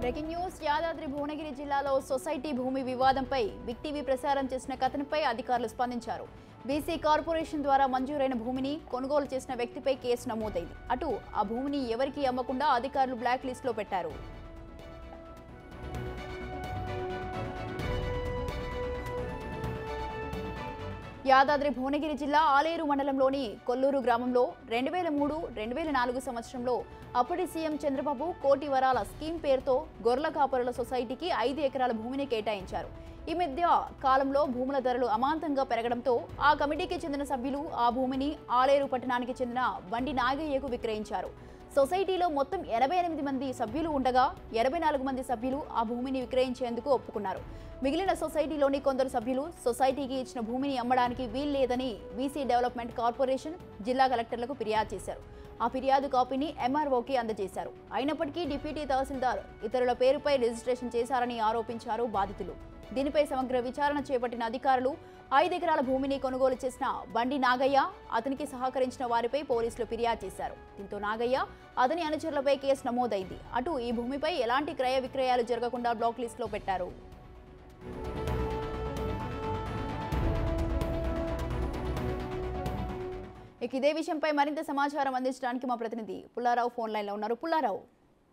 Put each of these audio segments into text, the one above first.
breaking news Yadadri Bhuvanagiri జిల్లాలో society భూమి వివాదంపై బిగ్ టీవీ ప్రసారం చేసిన కథనంపై అధికారులు స్పందించారు బీసీ కార్పొరేషన్ ద్వారా మంజూరైన భూమిని కొనుగోలు చేసిన వ్యక్తిపై కేసు నమోదైంది అటు ఆ భూమిని ఎవరికీ అమ్మకుండా అధికారులు బ్లాక్ లిస్టులో పెట్టారు యాదాద్రి భువనగిరి జిల్లా ఆలేరు మండలంలోని కొల్లూరు గ్రామంలో రెండు వేల మూడు రెండు వేల నాలుగు సంవత్సరంలో అప్పటి సీఎం చంద్రబాబు కోటి వరాల స్కీమ్ పేరుతో గొర్రెల కాపరుల సొసైటీకి ఐదు ఎకరాల భూమిని కేటాయించారు ఈ మధ్య కాలంలో భూముల ధరలు అమాంతంగా పెరగడంతో ఆ కమిటీకి చెందిన సభ్యులు ఆ భూమిని ఆలేరు పట్టణానికి చెందిన బండి నాగయ్యకు విక్రయించారు సొసైటీలో మొత్తం ఎనభై ఎనిమిది మంది సభ్యులు ఉండగా ఎనభై నాలుగు మంది సభ్యులు ఆ భూమిని విక్రయించేందుకు ఒప్పుకున్నారు మిగిలిన సొసైటీలోని కొందరు సభ్యులు సొసైటీకి ఇచ్చిన భూమిని అమ్మడానికి వీల్లేదని బీసీ డెవలప్మెంట్ కార్పొరేషన్ జిల్లా కలెక్టర్లకు ఫిర్యాదు చేశారు ఆ ఫిర్యాదు కాపీని ఎంఆర్ఓకి అందజేశారు అయినప్పటికీ డిప్యూటీ తహసీల్దార్ ఇతరుల పేరుపై రిజిస్ట్రేషన్ చేశారని ఆరోపించారు బాధితులు దీనిపై సమగ్ర విచారణ చేపట్టిన అధికారులు ఐదు ఎకరాల భూమిని కొనుగోలు చేసిన బండి నాగయ్య అతనికి సహకరించిన వారిపై పోలీసులు ఫిర్యాదు చేశారు దీంతో నాగయ్య అతని అనుచరులపై కేసు నమోదైంది అటు ఈ భూమిపై ఎలాంటి క్రయ విక్రయాలు జరగకుండా బ్లాక్ లిస్టులో పెట్టారు ఇక ఇదే విషయంపై మరింత సమాచారం అందించడానికి మా ప్రతినిధి పుల్లారావు ఫోన్ లైన్లో ఉన్నారు పుల్లారావు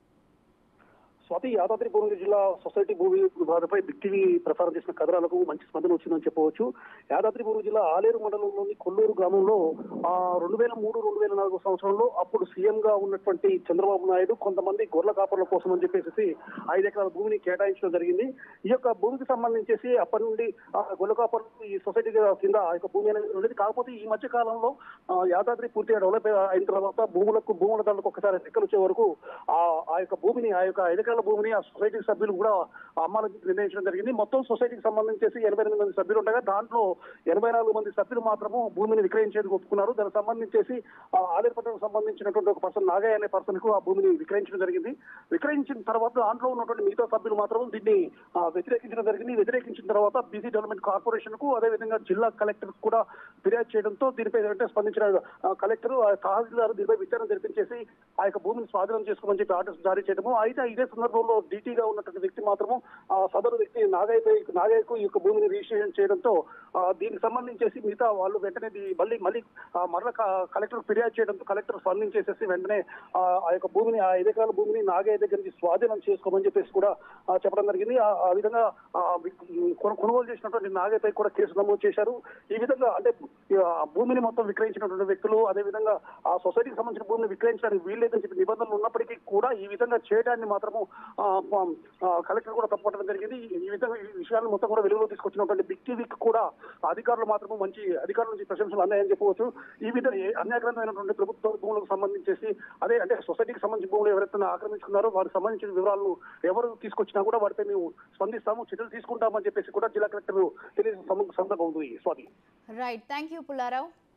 స్వాతి యాదాద్రి భువనగిరి జిల్లా సొసైటీ భూమి వివాదంపై బిగ్ టీవీ ప్రసారం చేసిన కథనాలకు మంచి స్పందన వచ్చిందని చెప్పవచ్చు యాదాద్రి భువనగిరి జిల్లా ఆలేరు మండలంలోని కొల్లూరు గ్రామంలో ఆ రెండు వేల మూడు రెండు వేల నాలుగు సంవత్సరంలో అప్పుడు సీఎం గా ఉన్నటువంటి చంద్రబాబు నాయుడు కొంతమంది గొర్రెల కాపర్ల కోసం అని చెప్పేసి ఐదు ఎకరాల భూమిని కేటాయించడం జరిగింది ఈ యొక్క భూమికి సంబంధించేసి అప్పటి నుండి ఆ గొర్రెల కాపర్లు ఈ సొసైటీ కింద ఆ యొక్క భూమి అనేది ఉండేది కాకపోతే ఈ మధ్య కాలంలో ఆ, యాదాద్రి పూర్తిగా డెవలప్ అయిన తర్వాత భూములకు భూముల ధరలకు ఒకసారి లెక్కలు వచ్చే వరకు ఆ ఆ యొక్క భూమిని ఆ యొక్క ఐదు ఎకరాల భూమిని ఆ సొసైటీ సభ్యులు కూడా అమ్మాలని నిర్ణయించడం జరిగింది మొత్తం సొసైటీకి సంబంధించేసి ఎనభై ఎనిమిది మంది సభ్యులు ఉండగా దాంట్లో ఎనభై నాలుగు మంది సభ్యులు మాత్రము భూమిని విక్రయించేందుకు ఒప్పుకున్నారు దానికి సంబంధించేసి ఆ ఆలేరుపట్నం సంబంధించినటువంటి ఒక పర్సన్ నాగయ్య అనే పర్సన్ కు ఆ భూమిని విక్రయించడం జరిగింది విక్రయించిన తర్వాత దాంట్లో ఉన్నటువంటి మిగతా సభ్యులు మాత్రం దీన్ని ఆ, వ్యతిరేకించడం జరిగింది వ్యతిరేకించిన తర్వాత బీసీ డెవలప్మెంట్ కార్పొరేషన్ కు అదేవిధంగా జిల్లా కలెక్టర్ కూడా ఫిర్యాదు చేయడంతో దీనిపై వెంటనే స్పందించిన ఆ, కలెక్టర్ ఆ తహసీల్దార్ దీనిపై విచారణ జరిపించేసి ఆ యొక్క భూమిని స్వాధీనం చేసుకోమని చెప్పి ఆర్డర్స్ జారీ చేయడము అయితే ఇదే సందర్భంలో డీటీగా ఉన్నటువంటి వ్యక్తి మాత్రము ఆ సదరు వ్యక్తి నాగయ్యపై నాగయ్యకు ఈ యొక్క భూమిని రిజిస్ట్రేషన్ చేయడంతో ఆ, దీనికి సంబంధించేసి మిగతా వాళ్ళు వెంటనే దీ- మళ్ళీ మళ్ళీ ఆ, మరల కలెక్టర్ ఫిర్యాదు చేయడంతో కలెక్టర్ స్పందించేసేసి వెంటనే ఆ ఆ యొక్క భూమిని ఆ ఐదు ఎకరాల భూమిని నాగయ్య దగ్గర నుంచి స్వాధీనం చేసుకోమని చెప్పేసి కూడా ఆ, చెప్పడం జరిగింది ఆ ఆ విధంగా ఆ, వి- కొను- కొనుగోలు చేసినటువంటి నాగయ్యపై కూడా కేసు నమోదు చేశారు ఈ విధంగా అంటే ఆ భూమిని మొత్తం విక్రయించినటువంటి వ్యక్తులు అదే విధంగా ఆ సొసైటీకి సంబంధించిన భూమిని విక్రయించడానికి వీల్లేదని చెప్పి నిబంధనలు ఉన్నప్పటికీ కూడా ఈ విధంగా చేయడాన్ని మాత్రము ఆ, ఆ, కలెక్టర్ కూడా తప్పట్టడం జరిగింది ఈ- ఈ విధంగా ఈ విషయాలను మొత్తం కూడా వెలుగులో తీసుకొచ్చినటువంటి బిగ్ టీవీకి కూడా అధికారులు మాత్రము మంచి అధికారుల నుంచి ప్రశంసలు అన్నాయని చెప్పవచ్చు ఈ విధంగా ఏ- అన్యాగ్రహమైనటువంటి ప్రభుత్వ భూములకు సంబంధించేసి అదే అంటే సొసైటీకి సంబంధించిన భూములు ఎవరైతే ఆక్రమించుకున్నారో వారికి సంబంధించిన వివరాలను ఎవరు తీసుకొచ్చినా కూడా వాటిపై మేము స్పందిస్తాము చర్యలు తీసుకుంటామని చెప్పేసి కూడా జిల్లా కలెక్టర్ తెలియజేసిన సందర్భం ఉంది Swathi right thank you Pullarao